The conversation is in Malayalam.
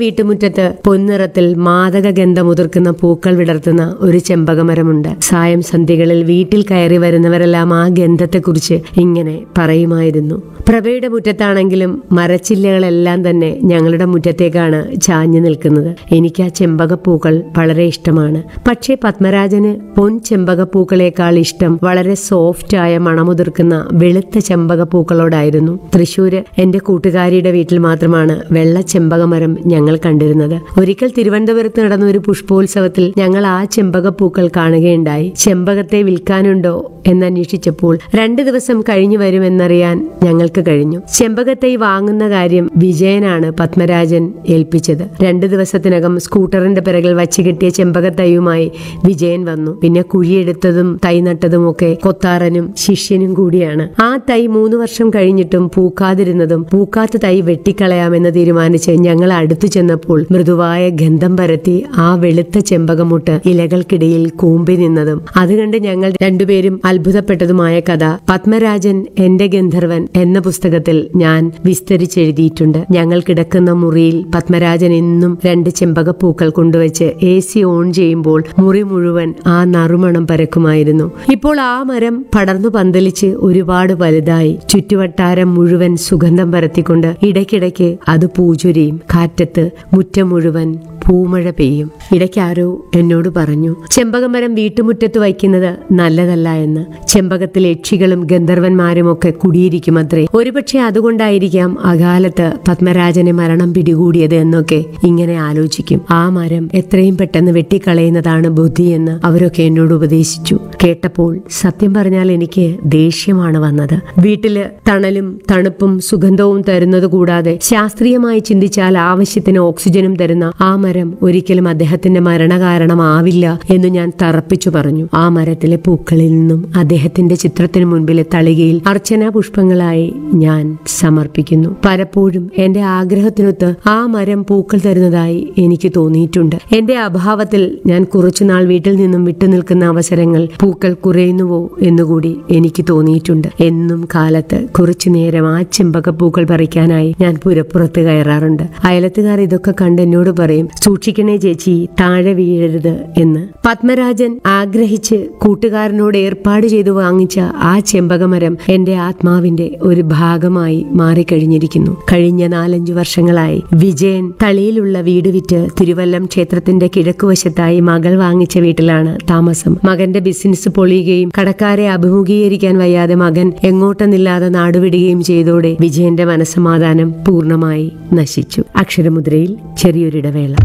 വീട്ടുമുറ്റത്ത് പൊൻനിറത്തിൽ മാദക ഗന്ധമുതിർക്കുന്ന പൂക്കൾ വിടർത്തുന്ന ഒരു ചെമ്പകമരമുണ്ട് സായം സന്ധ്യകളിൽ വീട്ടിൽ കയറി വരുന്നവരെല്ലാം ആ ഗന്ധത്തെക്കുറിച്ച് ഇങ്ങനെ പറയുമായിരുന്നു പ്രഭയുടെ മുറ്റത്താണെങ്കിലും മരച്ചില്ലകളെല്ലാം തന്നെ ഞങ്ങളുടെ മുറ്റത്തേക്കാണ് ചാഞ്ഞു നിൽക്കുന്നത് എനിക്ക് ആ ചെമ്പകപ്പൂക്കൾ വളരെ ഇഷ്ടമാണ് പക്ഷേ പത്മരാജന് പൊൻ ചെമ്പകപ്പൂക്കളേക്കാൾ ഇഷ്ടം വളരെ സോഫ്റ്റായ മണമുതിർക്കുന്ന വെളുത്ത ചെമ്പകപ്പൂക്കളോടായിരുന്നു തൃശ്ശൂര് എന്റെ കൂട്ടുകാരിയുടെ വീട്ടിൽ മാത്രമാണ് വെള്ള ചെമ്പകമരം ഞങ്ങൾ കണ്ടിരുന്നത് ഒരിക്കൽ തിരുവനന്തപുരത്ത് നടന്ന ഒരു പുഷ്പോത്സവത്തിൽ ഞങ്ങൾ ആ ചെമ്പകപ്പൂക്കൾ കാണുകയുണ്ടായി ചെമ്പകത്തെ വിൽക്കാനുണ്ടോ എന്നന്വേഷിച്ചപ്പോൾ രണ്ടു ദിവസം കഴിഞ്ഞു വരുമെന്നറിയാൻ ഞങ്ങൾക്ക് കഴിഞ്ഞു ചെമ്പകത്തൈ വാങ്ങുന്ന കാര്യം വിജയനാണ് പത്മരാജൻ ഏൽപ്പിച്ചത് രണ്ടു ദിവസത്തിനകം സ്കൂട്ടറിന്റെ പിറകിൽ വച്ചു കിട്ടിയ ചെമ്പകത്തൈയുമായി വിജയൻ വന്നു പിന്നെ കുഴിയെടുത്തതും തൈ നട്ടതും ഒക്കെ കൊത്താറനും ശിഷ്യനും കൂടിയാണ് ആ തൈ മൂന്ന് വർഷം കഴിഞ്ഞിട്ടും പൂക്കാതിരുന്നതും പൂക്കാത്ത തൈ വെട്ടിക്കളയാമെന്ന് തീരുമാനിച്ച് ഞങ്ങൾ അടുത്തു ചെന്നപ്പോൾ മൃദുവായ ഗന്ധം പരത്തി ആ വെളുത്ത ചെമ്പകമുട്ട് ഇലകൾക്കിടയിൽ കൂമ്പി നിന്നതും അത് കണ്ട് ഞങ്ങൾ രണ്ടുപേരും അത്ഭുതപ്പെട്ടതുമായ കഥ പത്മരാജൻ എന്റെ ഗന്ധർവൻ എന്ന പുസ്തകത്തിൽ ഞാൻ വിസ്തരിച്ചെഴുതിയിട്ടുണ്ട് ഞങ്ങൾ കിടക്കുന്ന മുറിയിൽ പത്മരാജൻ എന്നും രണ്ട് ചെമ്പകപ്പൂക്കൾ കൊണ്ടുവച്ച് എ സി ഓൺ ചെയ്യുമ്പോൾ മുറി മുഴുവൻ ആ നറുമണം പരക്കുമായിരുന്നു ഇപ്പോൾ ആ മരം പടർന്നു പന്തലിച്ച് ഒരുപാട് വലുതായി ചുറ്റുവട്ടാരം മുഴുവൻ സുഗന്ധം പരത്തിക്കൊണ്ട് ഇടയ്ക്കിടയ്ക്ക് അത് പൂചൊരിയും കാറ്റത്ത് മുറ്റം മുഴുവൻ പൂമഴ പെയ്യും ഇടയ്ക്ക് ആരോ എന്നോട് പറഞ്ഞു ചെമ്പകമരം വീട്ടുമുറ്റത്ത് വയ്ക്കുന്നത് നല്ലതല്ല എന്ന് ചെമ്പകത്തിൽ യക്ഷികളും ഗന്ധർവന്മാരും ഒക്കെ കുടിയിരിക്കുമത്രേ ഒരുപക്ഷെ അതുകൊണ്ടായിരിക്കാം അകാലത്ത് പത്മരാജനെ മരണം പിടികൂടിയത് എന്നൊക്കെ ഇങ്ങനെ ആലോചിക്കും ആ മരം എത്രയും പെട്ടെന്ന് വെട്ടിക്കളയുന്നതാണ് ബുദ്ധി എന്ന് അവരൊക്കെ എന്നോട് ഉപദേശിച്ചു കേട്ടപ്പോൾ സത്യം പറഞ്ഞാൽ എനിക്ക് ദേഷ്യമാണ് വന്നത് വീട്ടില് തണലും തണുപ്പും സുഗന്ധവും തരുന്നത് കൂടാതെ ശാസ്ത്രീയമായി ചിന്തിച്ചാൽ ആവശ്യത്തിന് ഓക്സിജനും തരുന്ന ആ മരം ഒരിക്കലും അദ്ദേഹത്തിന്റെ മരണകാരണമാവില്ല എന്ന് ഞാൻ തറപ്പിച്ചു പറഞ്ഞു ആ മരത്തിലെ പൂക്കളിൽ നിന്നും അദ്ദേഹത്തിന്റെ ചിത്രത്തിനു മുൻപിലെ തളികയിൽ അർച്ചനാ പുഷ്പങ്ങളായി ഞാൻ സമർപ്പിക്കുന്നു പലപ്പോഴും എന്റെ ആഗ്രഹത്തിനൊത്ത് ആ മരം പൂക്കൾ തരുന്നതായി എനിക്ക് തോന്നിയിട്ടുണ്ട് എന്റെ അഭാവത്തിൽ ഞാൻ കുറച്ചുനാൾ വീട്ടിൽ നിന്നും വിട്ടുനിൽക്കുന്ന അവസരങ്ങൾ പൂക്കൾ കുറയുന്നുവോ എന്നുകൂടി എനിക്ക് തോന്നിയിട്ടുണ്ട് എന്നും കാലത്ത് കുറച്ചു നേരം ആ ചെമ്പകപ്പൂക്കൾ പറിക്കാനായി ഞാൻ പുരപ്പുറത്ത് കയറാറുണ്ട് അയലത്തുകാർ ഇതൊക്കെ കണ്ട് എന്നോട് പറയും സൂക്ഷിക്കണേ ചേച്ചി താഴെ വീഴരുത് എന്ന് പത്മരാജൻ ആഗ്രഹിച്ച് കൂട്ടുകാരനോട് ഏർപ്പാട് ചെയ്തു വാങ്ങിച്ച ആ ചെമ്പകമരം എന്റെ ആത്മാവിന്റെ ഒരു ഭാഗമായി മാറിക്കഴിഞ്ഞിരിക്കുന്നു കഴിഞ്ഞ നാലഞ്ചു വർഷങ്ങളായി വിജയൻ തളിയിലുള്ള വീട് വിറ്റ് തിരുവല്ലം ക്ഷേത്രത്തിന്റെ കിഴക്കുവശത്തായി മകൾ വാങ്ങിച്ച വീട്ടിലാണ് താമസം മകന്റെ ബിസിനസ് പൊളിയുകയും കടക്കാരെ അഭിമുഖീകരിക്കാൻ വയ്യാതെ മകൻ എങ്ങോട്ടെന്നില്ലാതെ നാടുവിടുകയും ചെയ്തോടെ വിജയന്റെ മനസ്സമാധാനം പൂർണ്ണമായി നശിച്ചു അക്ഷരമുദ്രയിൽ ചെറിയൊരിടവേള